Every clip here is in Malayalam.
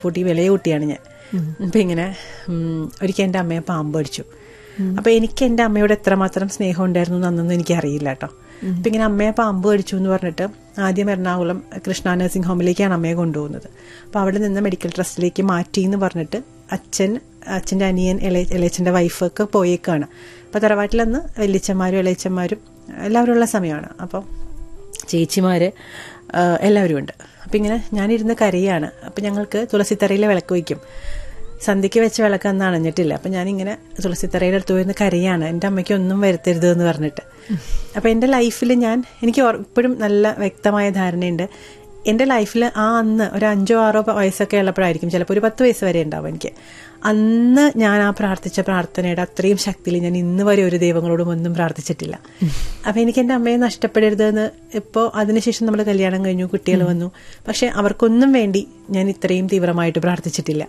കുട്ടി വിലയ കുട്ടിയാണ് ഞാൻ അപ്പം ഇങ്ങനെ ഉം, ഒരിക്കൽ എൻ്റെ അമ്മയെ പാമ്പ് അടിച്ചു അപ്പം എനിക്ക് എൻ്റെ അമ്മയോട് എത്രമാത്രം സ്നേഹം ഉണ്ടായിരുന്നു എന്നൊന്നും എനിക്ക് അറിയില്ല കേട്ടോ അപ്പം ഇങ്ങനെ അമ്മയെ പാമ്പ് കടിച്ചു എന്ന് പറഞ്ഞിട്ട് ആദ്യം എറണാകുളം കൃഷ്ണ നഴ്സിംഗ് ഹോമിലേക്കാണ് അമ്മയെ കൊണ്ടുപോകുന്നത് അപ്പോൾ അവിടെ നിന്ന് മെഡിക്കൽ ട്രസ്റ്റിലേക്ക് മാറ്റി എന്ന് പറഞ്ഞിട്ട് അച്ഛൻ അച്ഛൻ്റെ അനിയൻ ഇളയ ഇളയച്ചൻ്റെ വൈഫൊക്കെ പോയേക്കാണ് അപ്പോൾ തറവാട്ടിലന്ന് വല്യച്ഛന്മാരും ഇളയച്ചന്മാരും എല്ലാവരും ഉള്ള സമയമാണ് അപ്പം ചേച്ചിമാർ എല്ലാവരും ഉണ്ട് അപ്പം ഇങ്ങനെ ഞാനിരുന്ന് കരയാണ് അപ്പം ഞങ്ങൾക്ക് തുളസിത്തറയിലെ വിളക്ക് വയ്ക്കും സന്ധ്യയ്ക്ക് വെച്ച വിളക്ക് അന്ന് അണഞ്ഞിട്ടില്ല അപ്പം ഞാനിങ്ങനെ തുളസിത്തറയുടെ അടുത്ത് പോയിരുന്ന് കരയാണ് എൻ്റെ അമ്മയ്ക്ക് ഒന്നും വരുത്തരുത് എന്ന് പറഞ്ഞിട്ട് അപ്പം എൻ്റെ ലൈഫിൽ ഞാൻ എനിക്ക് ഓർ- ഇപ്പോഴും നല്ല വ്യക്തമായ ധാരണയുണ്ട് എൻ്റെ ലൈഫിൽ ആ അന്ന് ഒരു അഞ്ചോ ആറോ വയസ്സൊക്കെ ഉള്ളപ്പോഴായിരിക്കും ചിലപ്പോൾ ഒരു പത്ത് വയസ്സ് വരെ ഉണ്ടാവും എനിക്ക് അന്ന് ഞാൻ ആ പ്രാർത്ഥിച്ച പ്രാർത്ഥനയുടെ അത്രയും ശക്തിയിൽ ഞാൻ ഇന്ന് വരെ ഒരു ദൈവങ്ങളോടും ഒന്നും പ്രാർത്ഥിച്ചിട്ടില്ല അപ്പം എനിക്ക് എൻ്റെ അമ്മയെ നഷ്ടപ്പെടരുതെന്ന് ഇപ്പോൾ അതിനുശേഷം നമ്മൾ കല്യാണം കഴിഞ്ഞു കുട്ടികൾ വന്നു പക്ഷെ അവർക്കൊന്നും വേണ്ടി ഞാൻ ഇത്രയും തീവ്രമായിട്ട് പ്രാർത്ഥിച്ചിട്ടില്ല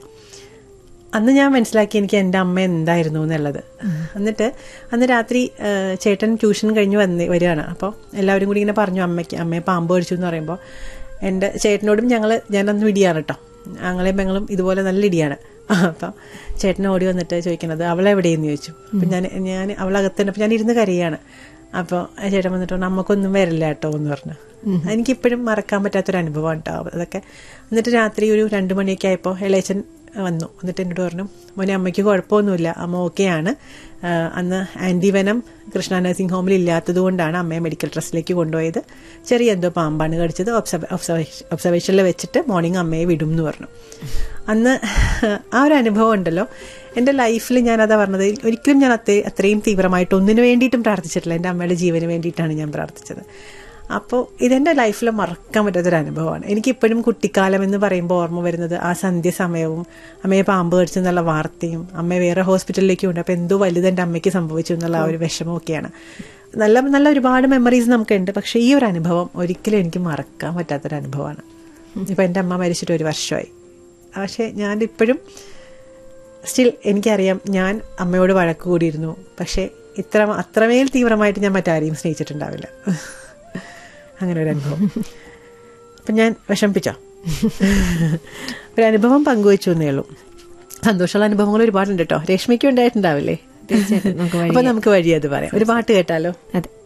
അന്ന് ഞാൻ മനസ്സിലാക്കി എനിക്ക് എൻ്റെ അമ്മ എന്തായിരുന്നു എന്നുള്ളത് എന്നിട്ട് അന്ന് രാത്രി ആ, ചേട്ടൻ ട്യൂഷൻ കഴിഞ്ഞ് വന്ന് വരികയാണ് അപ്പോൾ എല്ലാവരും കൂടി ഇങ്ങനെ പറഞ്ഞു അമ്മയ്ക്ക് അമ്മയെ പാമ്പ് കടിച്ചു എന്ന് പറയുമ്പോൾ എൻ്റെ ചേട്ടനോടും ഞങ്ങൾ ഞാനന്ന് ഇടിയാണ് കേട്ടോ ഞങ്ങളെയും പെങ്ങളും ഇതുപോലെ നല്ല ഇടിയാണ് അപ്പം ചേട്ടൻ ഓടി വന്നിട്ട് ചോദിക്കണത് അവളെവിടെയെന്ന് ചോദിച്ചു അപ്പം ഞാൻ ഞാൻ അവളകത്തുണ്ട് അപ്പം ഞാൻ ഇരുന്ന് കരയാണ് അപ്പോൾ ചേട്ടൻ വന്നിട്ട് പറഞ്ഞു അമ്മക്കൊന്നും വരില്ല കേട്ടോ എന്ന് പറഞ്ഞു എനിക്കിപ്പോഴും മറക്കാൻ പറ്റാത്തൊരു അനുഭവം കേട്ടോ അതൊക്കെ എന്നിട്ട് രാത്രി ഒരു രണ്ട് മണിയൊക്കെ ആയപ്പോൾ ഇളയച്ചൻ വന്നു എന്നിട്ട് എന്നോട് പറഞ്ഞു മോനെ അമ്മയ്ക്ക് കുഴപ്പമൊന്നുമില്ല അമ്മ ഓക്കെയാണ് ആഹ് അന്ന് ആൻറ്റിവനം കൃഷ്ണ നഴ്സിംഗ് ഹോമിൽ ഇല്ലാത്തത് കൊണ്ടാണ് അമ്മയെ മെഡിക്കൽ ട്രസ്റ്റിലേക്ക് കൊണ്ടുപോയത് ചെറിയ എന്തോ പാമ്പാണ് കടിച്ചത് ഒബ്സർവേഷൻ ഒബ്സർവേഷനിൽ വെച്ചിട്ട് മോർണിംഗ് അമ്മയെ വിടും എന്ന് പറഞ്ഞു അന്ന് ആ ഒരു അനുഭവം ഉണ്ടല്ലോ എൻ്റെ ലൈഫിൽ ഞാൻ അതാ പറഞ്ഞത് ഒരിക്കലും ഞാൻ അത്ര അത്രയും തീവ്രമായിട്ട് ഒന്നിനു വേണ്ടിയിട്ടും പ്രാർത്ഥിച്ചിട്ടില്ല എൻ്റെ അമ്മയുടെ ജീവന് വേണ്ടിയിട്ടാണ് ഞാൻ പ്രാർത്ഥിച്ചത് അപ്പോൾ ഇതെൻ്റെ ലൈഫിൽ മറക്കാൻ പറ്റാത്തൊരു അനുഭവമാണ് എനിക്കിപ്പോഴും കുട്ടിക്കാലം എന്ന് പറയുമ്പോൾ ഓർമ്മ വരുന്നത് ആ സന്ധ്യ സമയവും അമ്മയെ പാമ്പ് കടിച്ചെന്നുള്ള വാർത്തയും അമ്മ വേറെ ഹോസ്പിറ്റലിലേക്ക് ഉണ്ട് അപ്പോൾ എന്തോ വലുത് എൻ്റെ അമ്മയ്ക്ക് സംഭവിച്ചു എന്നുള്ള ആ ഒരു വിഷമമൊക്കെയാണ് നല്ല നല്ല ഒരുപാട് മെമ്മറീസ് നമുക്കുണ്ട് പക്ഷേ ഈ ഒരു അനുഭവം ഒരിക്കലും എനിക്ക് മറക്കാൻ പറ്റാത്തൊരു അനുഭവമാണ് ഇപ്പം എൻ്റെ അമ്മ മരിച്ചിട്ട് ഒരു വർഷമായി പക്ഷേ ഞാൻ ഇപ്പോഴും സ്റ്റിൽ എനിക്കറിയാം ഞാൻ അമ്മയോട് വഴക്ക് കൂടിയിരുന്നു പക്ഷേ ഇത്ര അത്രമേൽ തീവ്രമായിട്ട് ഞാൻ മറ്റാരെയും സ്നേഹിച്ചിട്ടുണ്ടാവില്ല അങ്ങനെ ഒരു അനുഭവം അപ്പം ഞാൻ വിഷമിപ്പിച്ചോ ഒരു അനുഭവം പങ്കുവെച്ചു എന്നേ ഉള്ളൂ സന്തോഷമുള്ള അനുഭവങ്ങൾ ഒരുപാടുണ്ട് കേട്ടോ രേഷ്മയ്ക്കും ഉണ്ടായിട്ടുണ്ടാവില്ലേ തീർച്ചയായിട്ടും നമുക്ക് വഴി അപ്പൊ നമുക്ക് വഴി അത് പറയാം ഒരു പാട്ട് കേട്ടാലോ അതെ